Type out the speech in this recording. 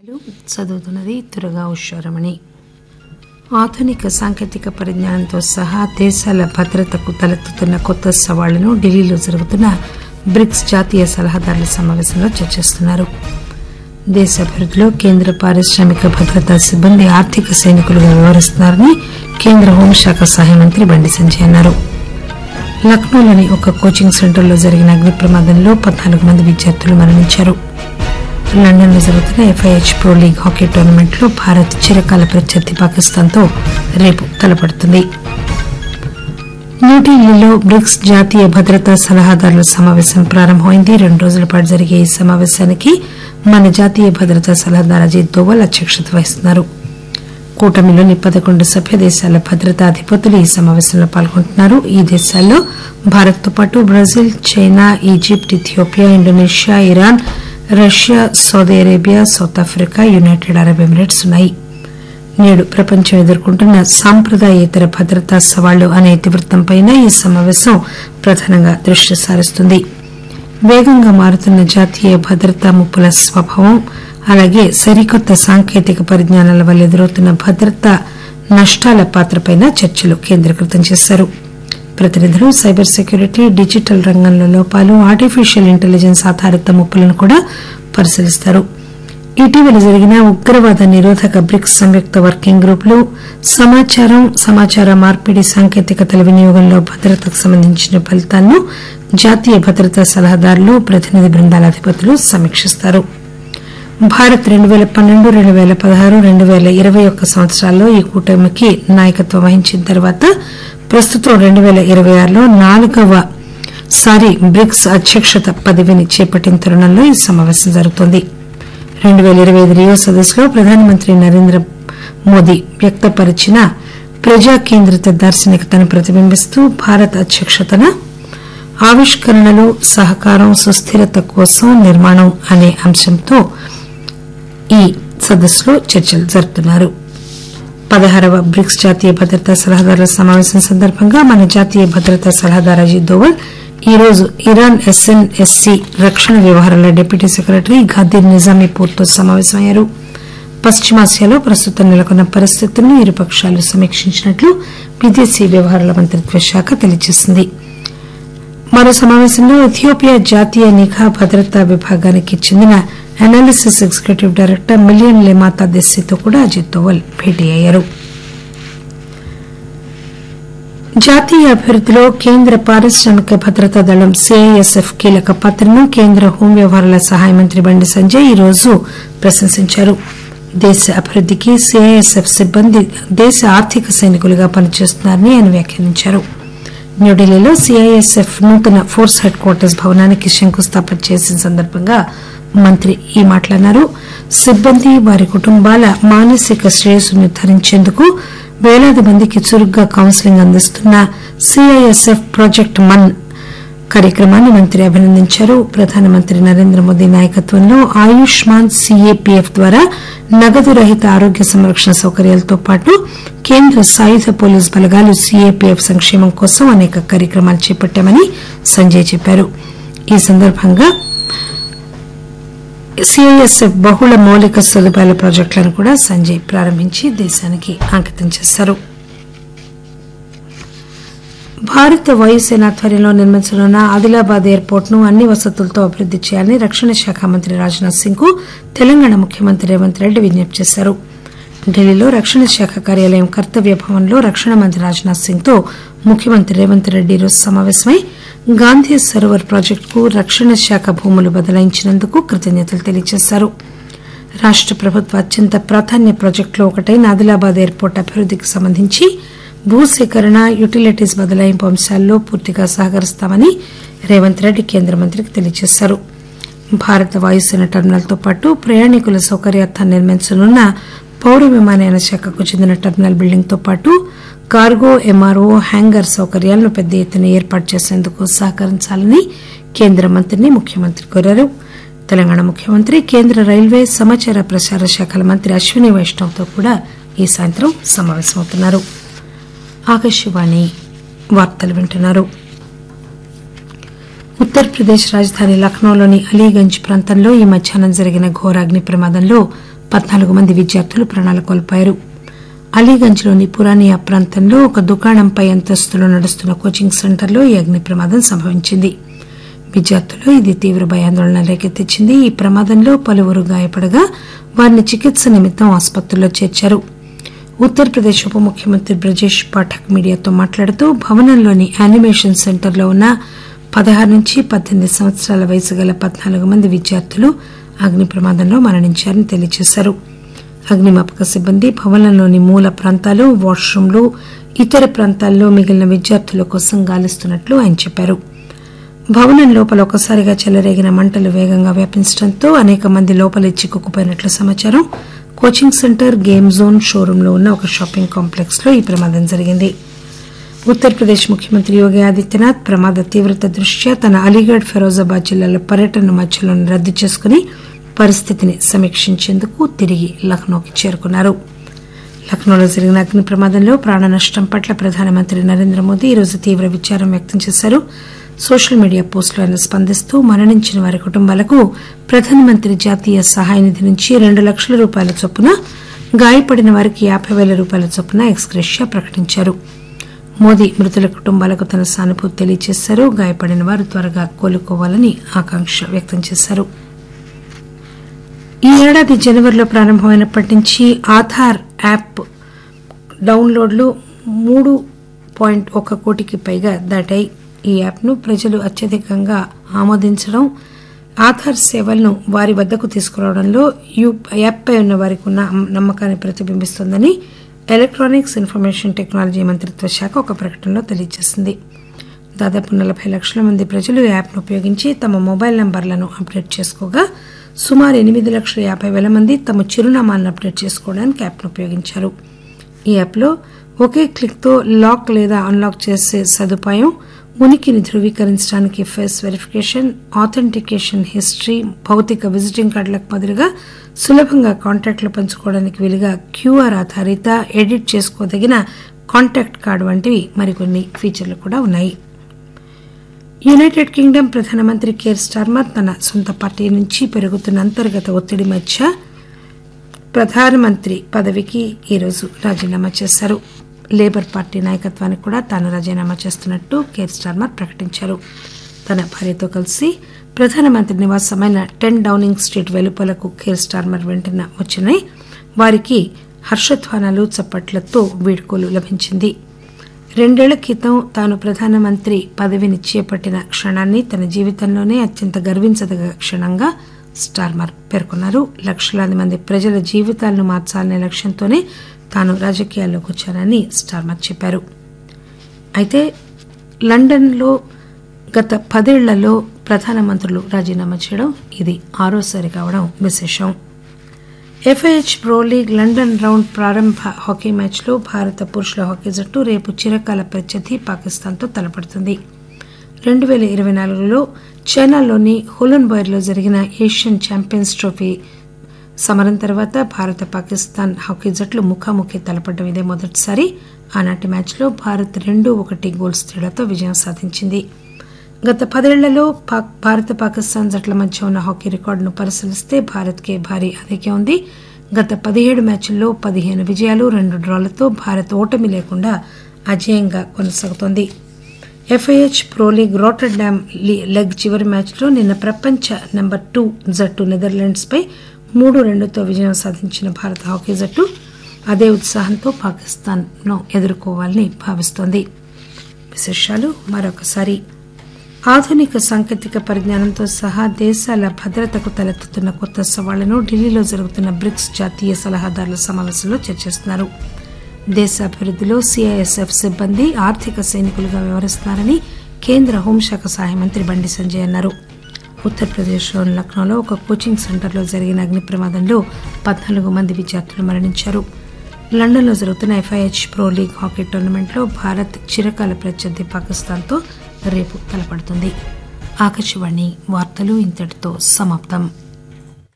చదువుతున్నది తురగా ఉషారమణి ఆధునిక సాంకేతిక పరిజ్ఞానంతో సహా దేశాల భద్రతకు తలెత్తుతున్న కొత్త సవాళ్లను ఢిల్లీలో జరుగుతున్న బ్రిక్స్ జాతీయ సలహాదారుల సమావేశంలో చర్చిస్తున్నారు దేశ అభివృద్దిలో కేంద్ర పారిశ్రామిక భద్రతా సిబ్బంది ఆర్థిక సైనికులుగా వ్యవహరిస్తున్నారని కేంద్ర హోంశాఖ సహాయ మంత్రి బండి సంజయ్ అన్నారు లక్నోలోని ఒక కోచింగ్ సెంటర్లో జరిగిన అగ్ని ప్రమాదంలో పద్నాలుగు మంది విద్యార్థులు మరణించారు లండన్లో జరుగుతున్న ఎఫ్ఐహెచ్ ప్రో లీగ్ హాకీ టోర్నమెంట్లో భారత్ చిరకాల ప్రత్యర్థి పాకిస్తాన్తో రేపు తలపడుతుంది న్యూఢిల్లీలో బ్రిక్స్ జాతీయ భద్రతా సలహాదారుల సమావేశం ప్రారంభమైంది రెండు రోజుల పాటు జరిగే ఈ సమావేశానికి మన జాతీయ భద్రతా సలహాదారు అజిత్ దోవల్ అధ్యక్షత వహిస్తున్నారు కూటమిలోని పదకొండు సభ్య దేశాల భద్రతా అధిపతులు ఈ సమావేశంలో పాల్గొంటున్నారు ఈ దేశాల్లో భారత్తో పాటు Brazil China Egypt Ethiopia Indonesia Iran Russia Saudi Arabia South Africa United Arab Emirates ఉన్నాయి నేడు ప్రపంచం ఎదుర్కొంటున్న సాంప్రదాయేతర భద్రతా సవాళ్లు అనే ఇతివృత్తంపై ఈ సమావేశం ప్రధానంగా దృష్టి సారిస్తుంది వేగంగా మారుతున్న జాతీయ భద్రతా ముప్పుల స్వభావం అలాగే సరికొత్త సాంకేతిక పరిజ్ఞానాల వల్ల ఎదురవుతున్న భద్రతా నష్టాల పాత్రపై చర్చలు కేంద్రీకృతం చేశారు ప్రతినిధులు సైబర్ సెక్యూరిటీ డిజిటల్ రంగంలో లోపాలు ఆర్టిఫిషియల్ ఇంటెలిజెన్స్ ఆధారిత ముప్పులను కూడా పరిశీలిస్తారు ఇటీవల జరిగిన ఉగ్రవాద నిరోధక బ్రిక్స్ సంయుక్త వర్కింగ్ గ్రూపులు సమాచారం సమాచార మార్పిడి సాంకేతికతల వినియోగంలో భద్రతకు సంబంధించిన ఫలితాలను జాతీయ భద్రతా సలహాదారులు ప్రతినిధి బృందాల అధిపతులు సమీక్షిస్తారు భారత్ రెండు పేల పన్నెండు రెండు పేల పదహారు రెండు పేల ఇరవై ఒక్క సంవత్సరాల్లో ఈ కూటమికి నాయకత్వం వహించిన తర్వాత ప్రస్తుతం రెండు పేల ఇరవై ఆరులో నాలుగవ సారి బ్రిక్స్ అధ్యక్షత పదవిని చేపట్టిన తరుణంలో ఈ సమావేశం జరుగుతోంది రెండు పేల ఇరవై ఐదు రియో సదస్సులో ప్రధానమంత్రి నరేంద్ర మోదీ వ్యక్తపరిచిన ప్రజా కేంద్రిత దార్శనికతను ప్రతిబింబిస్తూ భారత్ అధ్యక్షతన ఆవిష్కరణలు సహకారం సుస్థిరత కోసం నిర్మాణం అనే అంశంతో ఈ సదస్సులో చర్చలు జరుపుతున్నారు పదహారవ బ్రిక్స్ జాతీయ భద్రతా సలహాదారుల సమావేశం సందర్భంగా మన జాతీయ భద్రతా సలహాదారు అజిత్ దోవల్ ఈ రోజు ఇరాన్ ఎస్ఎన్ఎస్సీ రక్షణ వ్యవహారాల డిప్యూటీ సెక్రటరీ ఘాదీర్ నిజామీపూర్తో సమావేశమయ్యారు పశ్చిమాసియాలో ప్రస్తుతం నెలకొన్న పరిస్థితులను ఇరుపక్షాలు సమీక్షించినట్లు విదేశీ వ్యవహారాల మంత్రిత్వ శాఖ తెలియజేసింది మరో సమావేశంలో ఇథియోపియా జాతీయ నిఘా భద్రతా విభాగానికి చెందిన అనాలిసిస్ ఎగ్జిక్యూటివ్ డైరెక్టర్ మిలియన్ లెమాతా దెస్సీతో కూడా అజిత్ దోవల్ భేటీ అయ్యారు జాతీయ అభివృద్దిలో కేంద్ర పారిశ్రామిక భద్రతా దళం సీఐఎస్ఎఫ్ కీలక పాత్రను కేంద్ర హోం వ్యవహారాల సహాయ మంత్రి బండి సంజయ్ ఈ రోజు ప్రశంసించారు దేశ అభివృద్దికి సీఐఎస్ఎఫ్ సిబ్బంది దేశ ఆర్థిక సైనికులుగా పనిచేస్తున్నారని ఆయన వ్యాఖ్యానించారు న్యూఢిల్లీలో సీఐఎస్ఎఫ్ నూతన ఫోర్స్ హెడ్ క్వార్టర్స్ భవనానికి శంకుస్థాపన చేసిన సందర్భంగా మంత్రి ఈ మాటలన్నారు సిబ్బంది వారి కుటుంబాల మానసిక శ్రేయస్సు నిర్ధారించేందుకు వేలాది మందికి చురుగ్గా కౌన్సిలింగ్ అందిస్తున్న సీఐఎస్ఎఫ్ ప్రాజెక్ట్ మన్ కార్యక్రమాన్ని మంత్రి అభినందించారు ప్రధానమంత్రి నరేంద్ర మోదీ నాయకత్వంలో ఆయుష్మాన్ సీఏపీఎఫ్ ద్వారా నగదు రహిత ఆరోగ్య సంరక్షణ సౌకర్యాలతో పాటు కేంద్ర సాయుధ పోలీసు బలగాలు సీఏపీఎఫ్ సంక్షేమం కోసం అనేక కార్యక్రమాలు చేపట్టామని సంజయ్ చెప్పారు ఈ సందర్భంగా సీఐఎస్ఎఫ్ బహుళ మౌలిక సదుపాయాల ప్రాజెక్టులను కూడా సంజయ్ ప్రారంభించి దేశానికి అంకితం చేశారు భారత వాయుసేన ఆధ్వర్యంలో నిర్మించనున్న ఆదిలాబాద్ ఎయిర్పోర్ట్ ను అన్ని వసతులతో అభివృద్ది చేయాలని రక్షణ శాఖ మంత్రి రాజ్నాథ్ సింగ్ కు తెలంగాణ ముఖ్యమంత్రి రేవంత్ రెడ్డి విజ్ఞప్తి చేశారు ఢిల్లీలో రక్షణ శాఖ కార్యాలయం కర్తవ్య భవన్లో రక్షణ మంత్రి రాజ్నాథ్ సింగ్ తో ముఖ్యమంత్రి రేవంత్ రెడ్డి ఈరోజు సమావేశమై గాంధీ సరోవర్ ప్రాజెక్టుకు రక్షణ శాఖ భూములు బదలాయించినందుకు కృతజ్ఞతలు తెలియజేశారు రాష్ట ప్రభుత్వ అత్యంత ప్రాధాన్య ప్రాజెక్టులో ఒకటైన ఆదిలాబాద్ ఎయిర్పోర్ట్ అభివృద్దికి సంబంధించి భూసేకరణ యుటిలిటీస్ బదలాయింపు అంశాల్లో పూర్తిగా సహకరిస్తామని రేవంత్ రెడ్డి కేంద్ర మంత్రికి తెలియజేశారు భారత వాయుసేన టెర్మినల్తో పాటు ప్రయాణికుల సౌకర్యార్థం నిర్మించనున్న పౌర విమానయాన శాఖకు చెందిన టెర్మినల్ బిల్డింగ్ తో పాటు కార్గో ఎంఆర్ఓ హ్యాంగర్ సౌకర్యాలను పెద్ద ఎత్తున ఏర్పాటు చేసేందుకు సహకరించాలని కేంద్ర మంత్రిని ముఖ్యమంత్రి కోరారు తెలంగాణ ముఖ్యమంత్రి కేంద్ర రైల్వే సమాచార ప్రసార శాఖల మంత్రి అశ్విని వైష్ణవ్తో కూడా ఈ సాయంత్రం సమావేశమవుతున్నారు ఆకాశవాణి వార్తలు వింటున్నారు ఉత్తరప్రదేశ్ రాజధాని లక్నోలోని అలీగంజ్ ప్రాంతంలో ఈ మధ్యాహ్నం జరిగిన ఘోర అగ్ని ప్రమాదంలో పద్నాలుగు మంది విద్యార్థులు ప్రాణాలు కోల్పోయారు అలీగంజ్లోని పురానియా ప్రాంతంలో ఒక దుకాణంపై అంతస్తులో నడుస్తున్న కోచింగ్ సెంటర్లో ఈ అగ్ని ప్రమాదం సంభవించింది విద్యార్థులు ఇది తీవ్ర భయాందోళన రేకెత్తించింది ఈ ప్రమాదంలో పలువురు గాయపడగా వారిని చికిత్స నిమిత్తం ఆసుపత్రిలో చేర్చారు ఉత్తరప్రదేశ్ ఉప ముఖ్యమంత్రి బ్రజేష్ పాఠక్ మీడియాతో మాట్లాడుతూ భవనంలోని యానిమేషన్ సెంటర్లో ఉన్న పదహారు నుంచి పద్దెనిమిది సంవత్సరాల వయసు గల పద్నాలుగు మంది విద్యార్థులు అగ్ని ప్రమాదంలో మరణించారని తెలియజేశారు అగ్నిమాపక సిబ్బంది భవనంలోని మూల ప్రాంతాలు వాష్రూంలు ఇతర ప్రాంతాల్లో మిగిలిన విద్యార్థుల కోసం గాలిస్తున్నట్లు ఆయన చెప్పారు భవనం లోపల ఒకసారిగా చెలరేగిన మంటలు వేగంగా వ్యాపించడంతో అనేక మంది లోపలే చిక్కుకుపోయినట్లు సమాచారం కోచింగ్ సెంటర్ గేమ్ జోన్ షోరూంలో ఉన్న ఒక షాపింగ్ కాంప్లెక్స్ లో ఈ ప్రమాదం జరిగింది ఉత్తరప్రదేశ్ ముఖ్యమంత్రి యోగి ఆదిత్యనాథ్ ప్రమాద తీవ్రత దృష్ట్యా తన అలీగఢ్ ఫిరోజాబాద్ జిల్లాల పర్యటన మధ్యలో రద్దు చేసుకుని పరిస్థితిని సమీక్షించేందుకు తిరిగి లక్నోకి చేరుకున్నారు లక్నోలో జరిగిన అగ్ని ప్రమాదంలో ప్రాణ నష్టం పట్ల ప్రధానమంత్రి నరేంద్ర మోదీ ఈరోజు తీవ్ర విచారం వ్యక్తం చేశారు సోషల్ మీడియా పోస్టులో ఆయన స్పందిస్తూ మరణించిన వారి కుటుంబాలకు ప్రధానమంత్రి జాతీయ సహాయ నిధి నుంచి రెండు లక్షల రూపాయల చొప్పున గాయపడిన వారికి యాబై పేల రూపాయల చొప్పున ఎక్స్గ్రెషియా ప్రకటించారు మోదీ మృతుల కుటుంబాలకు తన సానుభూతి తెలియజేశారు గాయపడిన వారు త్వరగా కోలుకోవాలని ఆకాంక్ష వ్యక్తం చేశారు ఈ ఏడాది జనవరిలో ప్రారంభమైనప్పటి నుంచి ఆధార్ యాప్ డౌన్లోడ్లు మూడు పాయింట్ ఒక కోటికి పైగా దాటాయి ఈ యాప్ను ప్రజలు అత్యధికంగా ఆమోదించడం ఆధార్ సేవలను వారి వద్దకు తీసుకురావడంలో యాప్పై ఉన్న వారికి ఉన్న నమ్మకాన్ని ప్రతిబింబిస్తోందని ఎలక్టానిక్స్ ఇన్ఫర్మేషన్ టెక్నాలజీ మంత్రిత్వ శాఖ ఒక ప్రకటనలో తెలియజేసింది దాదాపు నలబై లక్షల మంది ప్రజలు ఈ యాప్ను ఉపయోగించి తమ మొబైల్ నంబర్లను అప్డేట్ చేసుకోగా సుమారు ఎనిమిది లక్షల యాబై పేల మంది తమ చిరునామాలను అప్డేట్ చేసుకోవడానికి యాప్ను ఉపయోగించారు ఈ యాప్లో ఒకే క్లిక్తో లాక్ లేదా అన్లాక్ చేసే సదుపాయం ఉనికిని ధృవీకరించడానికి ఫేస్ వెరిఫికేషన్ ఆథెంటికేషన్ హిస్టరీ భౌతిక విజిటింగ్ కార్డులకు బదులుగా సులభంగా కాంటాక్ట్లు పంచుకోవడానికి వీలుగా క్యూఆర్ ఆధారిత ఎడిట్ చేసుకోదగిన కాంటాక్ట్ కార్డు వంటివి మరికొన్ని ఫీచర్లు కూడా ఉన్నాయి యునైటెడ్ కింగ్డమ్ ప్రధానమంత్రి కేర్ స్టార్మర్ తన సొంత పార్టీ నుంచి పెరుగుతున్న అంతర్గత ఒత్తిడి మధ్య ప్రధానమంత్రి పదవికి ఈరోజు రాజీనామా చేశారు లేబర్ పార్టీ నాయకత్వానికి కూడా తాను రాజీనామా చేస్తున్నట్టు కేర్ స్టార్మర్ ప్రకటించారు తన భార్యతో కలిసి ప్రధానమంత్రి నివాసమైన టెన్ డౌనింగ్ స్ట్రీట్ వెలుపలకు కేర్ స్టార్మర్ వెంటనే వచ్చినాయి వారికి హర్షధ్వానాలు చప్పట్లతో వీడ్కోలు లభించింది రెండేళ్ల క్రితం తాను ప్రధానమంత్రి పదవిని చేపట్టిన క్షణాన్ని తన జీవితంలోనే అత్యంత గర్వించదగ క్షణంగా స్టార్మర్ పేర్కొన్నారు లక్షలాది మంది ప్రజల జీవితాలను మార్చాలనే లక్ష్యంతోనే తాను రాజకీయాల్లోకి వచ్చానని స్టార్మర్ చెప్పారు అయితే లండన్లో గత పదేళ్లలో ప్రధానమంత్రులు రాజీనామా చేయడం ఇది ఆరోసారి కావడం విశేషం FIH pro league London round ప్రారంభ హాకీ మ్యాచ్లో భారత పురుషుల హాకీ జట్టు రేపు చిరకాల ప్రత్యర్థి పాకిస్తాన్తో తలపడుతుంది రెండు పేల ఇరవై నాలుగులో చైనాలోని హులన్ బోయర్లో జరిగిన ఏషియన్ ఛాంపియన్స్ ట్రోఫీ సమరం తర్వాత భారత పాకిస్తాన్ హాకీ జట్లు ముఖాముఖి తలపడడం ఇదే మొదటిసారి ఆనాటి మ్యాచ్లో భారత్ రెండు ఒకటి గోల్స్ తేడాతో విజయం సాధించింది గత పదేళ్లలో భారత పాకిస్తాన్ జట్ల మధ్య ఉన్న హాకీ రికార్డును పరిశీలిస్తే భారత్కే భారీ ఆధిక్యం ఉంది గత పదిహేడు మ్యాచ్ల్లో పదిహేను విజయాలు రెండు డ్రాలతో భారత్ ఓటమి లేకుండా అజేయంగా కొనసాగుతోంది FIH pro league Rotterdam leg చివరి మ్యాచ్లో నిన్న ప్రపంచ నెంబర్ టూ జట్టు నెదర్లాండ్స్ పై మూడు రెండుతో విజయం సాధించిన భారత హాకీ జట్టు అదే ఉత్సాహంతో పాకిస్తాన్ ను ఎదుర్కోవాలని భావిస్తోంది విశేషాలు మరొకసారి ఆధునిక సాంకేతిక పరిజ్ఞానంతో సహా దేశాల భద్రతకు తలెత్తుతున్న కొత్త సవాళ్లను ఢిల్లీలో జరుగుతున్న బ్రిక్స్ జాతీయ సలహాదారుల సమావేశంలో చర్చిస్తున్నారు దేశాభివృద్దిలో సిఐఎస్ఎఫ్ సిబ్బంది ఆర్థిక సైనికులుగా వ్యవహరిస్తున్నారని కేంద్ర హోంశాఖ సహాయ మంత్రి బండి సంజయ్ అన్నారు ఉత్తరప్రదేశ్లోని లక్నోలో ఒక కోచింగ్ సెంటర్లో జరిగిన అగ్ని ప్రమాదంలో పద్నాలుగు మంది విద్యార్థులు మరణించారు లండన్లో జరుగుతున్న ఎఫ్ఐహెచ్ ప్రో లీగ్ హాకీ టోర్నమెంట్లో భారత్ చిరకాల ప్రత్యర్థి పాకిస్తాన్తో రేపు తలపడుతుంది ఆకాశవాణి వార్తలు ఇంతటితో సమాప్తం